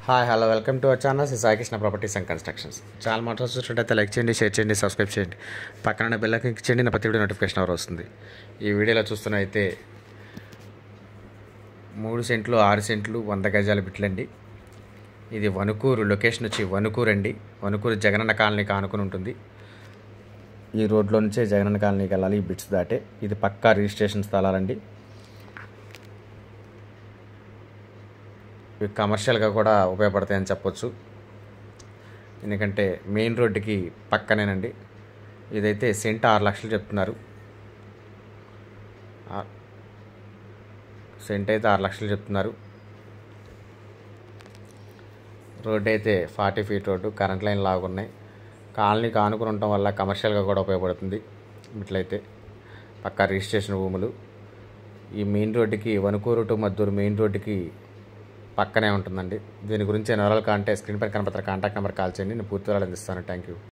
hi hello welcome to our channel Shri Saikrishna properties and constructions చాలా motors చూసినట్టయితే like చేయండి share చేయండి సబ్స్క్రైబ్ చేయండి పక్కన బెల్ క్లిక్ చేయండి నా ప్రతి వీడియో నోటిఫికేషన్ ఎవరు వస్తుంది ఈ వీడియోలో చూస్తున్న అయితే మూడు సెంట్లు ఆరు సెంట్లు వంద గజాల బిట్లండి ఇది వణుకూరు లొకేషన్ వచ్చి వణుకూరు అండి వణుకూరు జగనన్న కాలనీకి ఆనుకుని ఉంటుంది ఈ రోడ్లో నుంచే జగనన్న కాలనీకి వెళ్ళాలి ఈ బిట్స్ దాటే ఇది పక్కా రిజిస్ట్రేషన్ స్థలాలండి ఇవి కమర్షియల్గా కూడా ఉపయోగపడతాయని చెప్పొచ్చు ఎందుకంటే మెయిన్ రోడ్డుకి పక్కనేనండి ఇదైతే సెంట్ ఆరు లక్షలు చెప్తున్నారు ఆ- సెంట్ అయితే ఆరు లక్షలు చెప్తున్నారు రోడ్డు అయితే forty feet road current line లాగున్నాయి కాలనీకి ఆనుకుని ఉండటం వల్ల కమర్షియల్గా కూడా ఉపయోగపడుతుంది ఇట్లయితే పక్కా రిజిస్ట్రేషన్ భూములు ఈ మెయిన్ రోడ్డుకి వణుకూరు టు మద్దూరు మెయిన్ రోడ్డుకి పక్కనే ఉంటుందండి దీని గురించి వివరాలు కాంటే స్క్రీన్ పైన కనపడుతున్న కాంటాక్ట్ నెంబర్ కాల్ చేయండి నేను పూర్తి వివరాలు అందిస్తాను థ్యాంక్ యూ